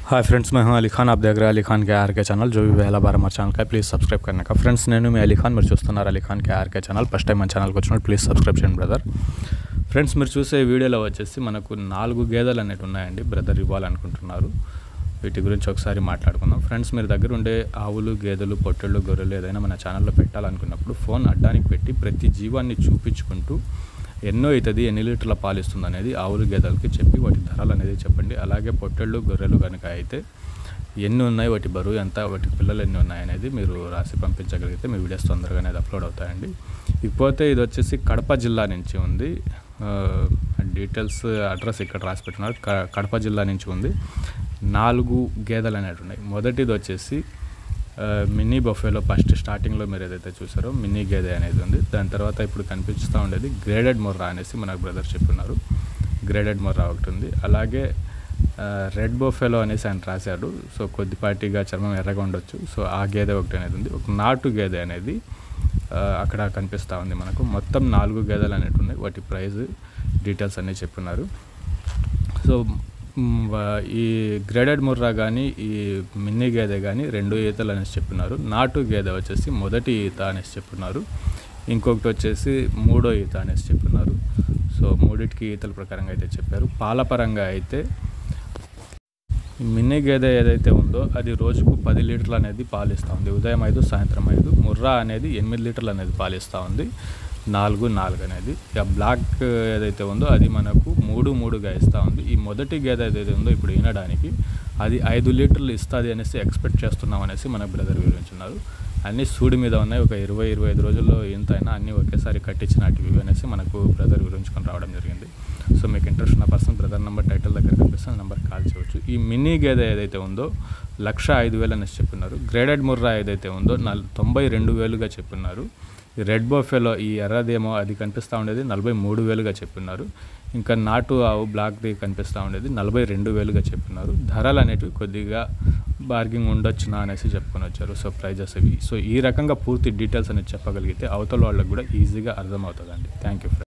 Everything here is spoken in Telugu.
हाय फ्रेंड्स मैं हूं अली खान आप देख रहे हैं अली खान के आर के ఛానల్ जो भी पहला बार हमारे ఛానల్ का ప్లీజ్ సబ్స్క్రైబ్ करने का ఫ్రెండ్స్ నేను మీ అలీ ఖాన్ మీరు చూస్తున్నారు Ali Khan K RK channel first time మన ఛానల్కి వచ్చినప్పుడు ప్లీజ్ సబ్స్క్రైబ్ చేయండి బ్రదర్ ఫ్రెండ్స్ మీరు చూసే ఈ వీడియోలో వచ్చేసి మనకు నాలుగు గేదెలు అనేవి ఉన్నాయండి బ్రదర్ ఇవ్వాలనుకుంటున్నారు వీటి గురించి ఒకసారి మాట్లాడుకుందాం ఫ్రెండ్స్ మీరు దగ్గర ఉండే ఆవులు గేదెలు పొట్టెళ్ళు గొర్రెలు ఏదైనా మన ఛానల్లో పెట్టాలనుకున్నప్పుడు ఫోన్ అడ్డానికి పెట్టి ప్రతి జీవాన్ని చూపించుకుంటూ ఎన్నో అవుతుంది ఎన్ని లీటర్ల పాలు ఇస్తుంది అనేది ఆవులు గేదెలకి చెప్పి వాటి ధరలు అనేది చెప్పండి అలాగే పొట్టెళ్ళు గొర్రెలు కనుక అయితే ఎన్ని ఉన్నాయి వాటి బరువు ఎంత వాటి పిల్లలు ఎన్ని ఉన్నాయి అనేది మీరు రాసి పంపించగలిగితే మీ వీడియోస్ తొందరగా అనేది అప్లోడ్ అవుతాయండి ఇకపోతే ఇది వచ్చేసి కడప జిల్లా నుంచి ఉంది ఆ, డీటెయిల్స్ అడ్రస్ ఇక్కడ రాసి పెట్టినారు క- కడప జిల్లా నుంచి ఉంది నాలుగు గేదెలు అనేవి ఉన్నాయి మొదటిది వచ్చేసి ఆ, మినీ బఫేలో ఫస్ట్ స్టార్టింగ్లో మీరు ఏదైతే చూసారో మినీ గేదె అనేది ఉంది దాని తర్వాత ఇప్పుడు కనిపిస్తూ ఉండేది గ్రేడెడ్ మొర్రా అనేసి మనకు బ్రదర్ చెప్పున్నారు గ్రేడెడ్ మొర్రా ఒకటి ఉంది అలాగే ఆ, రెడ్ బొఫెలో అనేసి ఆయన రాశాడు సో కొద్దిపాటిగా చర్మం ఎర్రగా ఉండొచ్చు సో ఆ గేదె ఒకటి అనేది ఉంది ఒక నాటు గేదె అనేది ఆ, అక్కడ కనిపిస్తూ ఉంది మనకు మొత్తం నాలుగు గేదెలు అనేవి ఉన్నాయి వాటి ప్రైస్ డీటెయిల్స్ అన్నీ చెప్పున్నారు సో మ్, వా- ఈ గ్రేడెడ్ ముర్రా కానీ ఈ మిన్నీ గేదె కానీ రెండు ఈతలు అనేసి చెప్పున్నారు నాటు గేదె వచ్చేసి మొదటి ఈత అనేసి చెప్పున్నారు ఇంకొకటి వచ్చేసి మూడో ఈత అనేసి చెప్పున్నారు సో మూడిటికి ఈతల ప్రకారంగా అయితే చెప్పారు పాల పరంగా అయితే ఈ మిన్నీ గేదె ఏదైతే ఉందో అది రోజుకు పది లీటర్లు అనేది పాలిస్తూ ఉంది ఉదయం ఐదు సాయంత్రం ఐదు ముర్రా అనేది ఎనిమిది లీటర్లు అనేది పాలిస్తూ ఉంది నాలుగు నాలుగు అనేది ఇక బ్లాక్ ఏదైతే ఉందో అది మనకు మూడు మూడుగా ఇస్తూ ఉంది ఈ మొదటి గేదె ఏదైతే ఉందో ఇప్పుడు ఈనడానికి అది ఐదు లీటర్లు ఇస్తుంది అనేసి ఎక్స్పెక్ట్ చేస్తున్నాం అనేసి మన బ్రదర్ వివరించున్నారు అన్నీ సూడి మీద ఉన్నాయి ఒక ఇరవై ఇరవై ఐదు రోజుల్లో ఎంత అయినా అన్నీ ఒకేసారి కట్టించినటివి అనేసి మనకు బ్రదర్ వివరించుకొని రావడం జరిగింది సో మీకు ఇంట్రెస్ట్ ఉన్న పర్సన్ బ్రదర్ నెంబర్ టైటిల్ దగ్గర కనిపిస్తుంది నెంబర్ కాల్ చేయవచ్చు ఈ మినీ గేదె ఏదైతే ఉందో లక్ష ఐదు వేలు అనేసి చెప్పున్నారు గ్రేడెడ్ ముర్రా ఏదైతే ఉందో నల్ తొంభై రెండు వేలుగా చెప్పున్నారు ఈ రెడ్ బొఫెలో ఈ ఎర్రదేమో అది కనిపిస్తూ ఉండేది నలభై మూడు వేలుగా చెప్పున్నారు ఇంకా నాటు ఆవు బ్లాక్ది కనిపిస్తూ ఉండేది నలభై రెండు వేలుగా చెప్పున్నారు ధరలు అనేటివి కొద్దిగా బార్గింగ్ ఉండొచ్చునా అనేసి చెప్పుకొని వచ్చారు సో ప్రైజెస్ ఇవి సో ఈ రకంగా పూర్తి డీటెయిల్స్ అనేది చెప్పగలిగితే అవతల వాళ్ళకి కూడా ఈజీగా అర్థమవుతుందండి థ్యాంక్ యూ